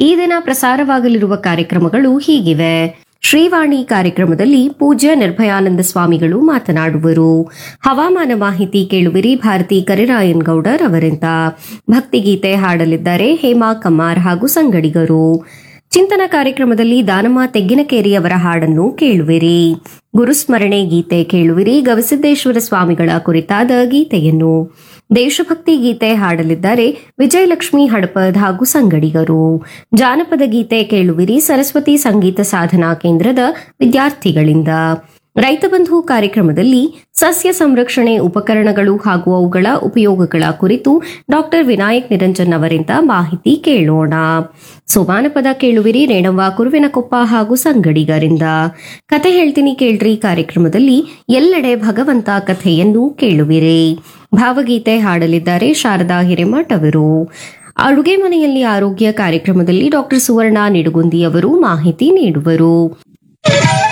ಈ ದಿನ ಪ್ರಸಾರವಾಗಲಿರುವ ಕಾರ್ಯಕ್ರಮಗಳು ಹೀಗಿವೆ ಶ್ರೀವಾಣಿ ಕಾರ್ಯಕ್ರಮದಲ್ಲಿ ಪೂಜ್ಯ ನಿರ್ಭಯಾನಂದ ಸ್ವಾಮಿಗಳು ಮಾತನಾಡುವರು ಹವಾಮಾನ ಮಾಹಿತಿ ಕೇಳುವಿರಿ ಭಾರತಿ ಕರಿರಾಯನ್ ಗೌಡರ್ ಅವರಿಂದ ಭಕ್ತಿಗೀತೆ ಹಾಡಲಿದ್ದಾರೆ ಹೇಮಾ ಕಮ್ಮಾರ್ ಹಾಗೂ ಸಂಗಡಿಗರು ಚಿಂತನ ಕಾರ್ಯಕ್ರಮದಲ್ಲಿ ದಾನಮ್ಮ ತೆಗ್ಗಿನಕೇರಿಯವರ ಹಾಡನ್ನು ಕೇಳುವಿರಿ ಗುರುಸ್ಮರಣೆ ಗೀತೆ ಕೇಳುವಿರಿ ಗವಿಸಿದ್ದೇಶ್ವರ ಸ್ವಾಮಿಗಳ ಕುರಿತಾದ ಗೀತೆಯನ್ನು ದೇಶಭಕ್ತಿ ಗೀತೆ ಹಾಡಲಿದ್ದಾರೆ ವಿಜಯಲಕ್ಷ್ಮಿ ಹಡಪದ್ ಹಾಗೂ ಸಂಗಡಿಗರು ಜಾನಪದ ಗೀತೆ ಕೇಳುವಿರಿ ಸರಸ್ವತಿ ಸಂಗೀತ ಸಾಧನಾ ಕೇಂದ್ರದ ವಿದ್ಯಾರ್ಥಿಗಳಿಂದ ರೈತ ಬಂಧು ಕಾರ್ಯಕ್ರಮದಲ್ಲಿ ಸಸ್ಯ ಸಂರಕ್ಷಣೆ ಉಪಕರಣಗಳು ಹಾಗೂ ಅವುಗಳ ಉಪಯೋಗಗಳ ಕುರಿತು ಡಾಕ್ಟರ್ ವಿನಾಯಕ್ ನಿರಂಜನ್ ಅವರಿಂದ ಮಾಹಿತಿ ಕೇಳೋಣ ಸೋಮಾನಪದ ಕೇಳುವಿರಿ ರೇಣವ್ವ ಕುರುವಿನಕೊಪ್ಪ ಹಾಗೂ ಸಂಗಡಿಗರಿಂದ ಕತೆ ಹೇಳ್ತೀನಿ ಕೇಳ್ರಿ ಕಾರ್ಯಕ್ರಮದಲ್ಲಿ ಎಲ್ಲೆಡೆ ಭಗವಂತ ಕಥೆಯನ್ನು ಕೇಳುವಿರಿ ಭಾವಗೀತೆ ಹಾಡಲಿದ್ದಾರೆ ಶಾರದಾ ಹಿರೇಮಠ್ ಅವರು ಅಡುಗೆ ಮನೆಯಲ್ಲಿ ಆರೋಗ್ಯ ಕಾರ್ಯಕ್ರಮದಲ್ಲಿ ಡಾಕ್ಟರ್ ಸುವರ್ಣ ನಿಡುಗುಂದಿ ಅವರು ಮಾಹಿತಿ ನೀಡುವರು